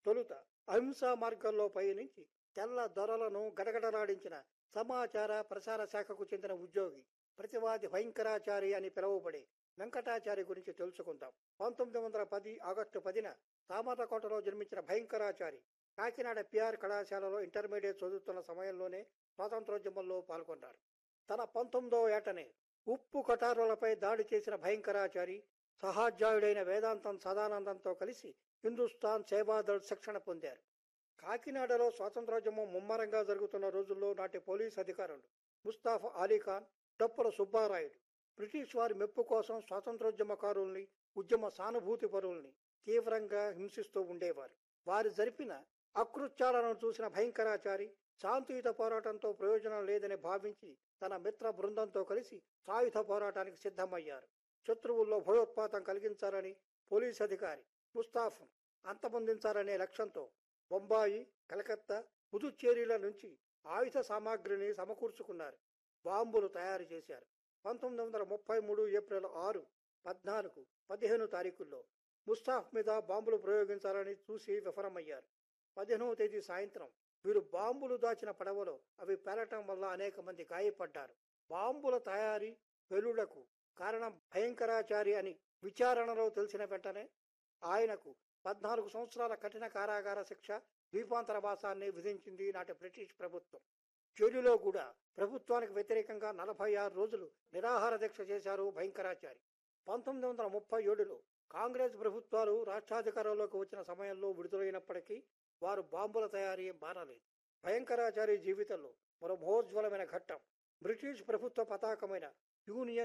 తొలుత అహింసా మార్గంలో పయనించి తెల్ల దొరలను గడగడలాడించిన సమాచార ప్రసార శాఖకు చెందిన ఉద్యోగి ప్రతివాది భయంకరాచారి అని పిలువబడే వెంకటాచారి గురించి తెలుసుకుందాం పంతొమ్మిది వందల పది ఆగస్టు పదిన సామర్లకోటలో జన్మించిన భయంకరాచారి కాకినాడ పిఆర్ కళాశాలలో ఇంటర్మీడియట్ చదువుతున్న సమయంలోనే స్వాతంత్రోద్యమంలో పాల్గొన్నారు తన పంతొమ్మిదవ ఏటనే ఉప్పు కటారులపై దాడి చేసిన భయంకరాచారి సహాధ్యాయుడైన వేదాంతం సదానందంతో కలిసి హిందుస్థాన్ సేవాదళ్ శిక్షణ పొందారు కాకినాడలో స్వాతంత్రోద్యమం ముమ్మరంగా జరుగుతున్న రోజుల్లో నాటి పోలీస్ అధికారులు ముస్తాఫా అలీఖాన్ డప్పుల సుబ్బారాయుడు బ్రిటిష్ వారి మెప్పు కోసం స్వాతంత్రోద్యమకారుల్ని ఉద్యమ సానుభూతి పరుల్ని తీవ్రంగా హింసిస్తూ ఉండేవారు వారు జరిపిన అకృత్యాలను చూసిన భయంకరాచారి శాంతియుత పోరాటంతో ప్రయోజనం లేదని భావించి తన మిత్ర బృందంతో కలిసి సాయుధ పోరాటానికి సిద్ధమయ్యారు శత్రువుల్లో భయోత్పాతం కలిగించాలని పోలీస్ అధికారి ముస్తాఫ్ను అంతమొందించాలనే లక్ష్యంతో బొంబాయి కలకత్తా పుదుచ్చేరిల నుంచి ఆయుధ సామాగ్రిని సమకూర్చుకున్నారు బాంబులు తయారు చేశారు పంతొమ్మిది వందల ముప్పై మూడు ఏప్రిల్ ఆరు పద్నాలుగు పదిహేను తారీఖుల్లో ముస్తాఫ్ మీద బాంబులు ప్రయోగించాలని చూసి విఫలమయ్యారు పదిహేనవ తేదీ సాయంత్రం వీరు బాంబులు దాచిన పడవలో అవి పేలటం వల్ల అనేక మంది గాయపడ్డారు బాంబుల తయారీ వెలుళ్లకు కారణం భయంకరాచారి అని విచారణలో తెలిసిన వెంటనే ఆయనకు పద్నాలుగు సంవత్సరాల కఠిన కారాగార శిక్ష ద్వీపాంతరవాసాన్ని విధించింది నాటి బ్రిటిష్ ప్రభుత్వం జైలులో కూడా ప్రభుత్వానికి వ్యతిరేకంగా నలభై ఆరు రోజులు నిరాహార దీక్ష చేశారు భయంకరాచారి పంతొమ్మిది వందల ముప్పై ఏడులో కాంగ్రెస్ ప్రభుత్వాలు రాష్ట్రాధికారంలోకి వచ్చిన సమయంలో విడుదలైనప్పటికీ వారు బాంబుల తయారీ మానలేదు భయంకరాచారి జీవితంలో మరో మహోజ్వలమైన ఘట్టం బ్రిటిష్ ప్రభుత్వ పతాకమైన యూనియన్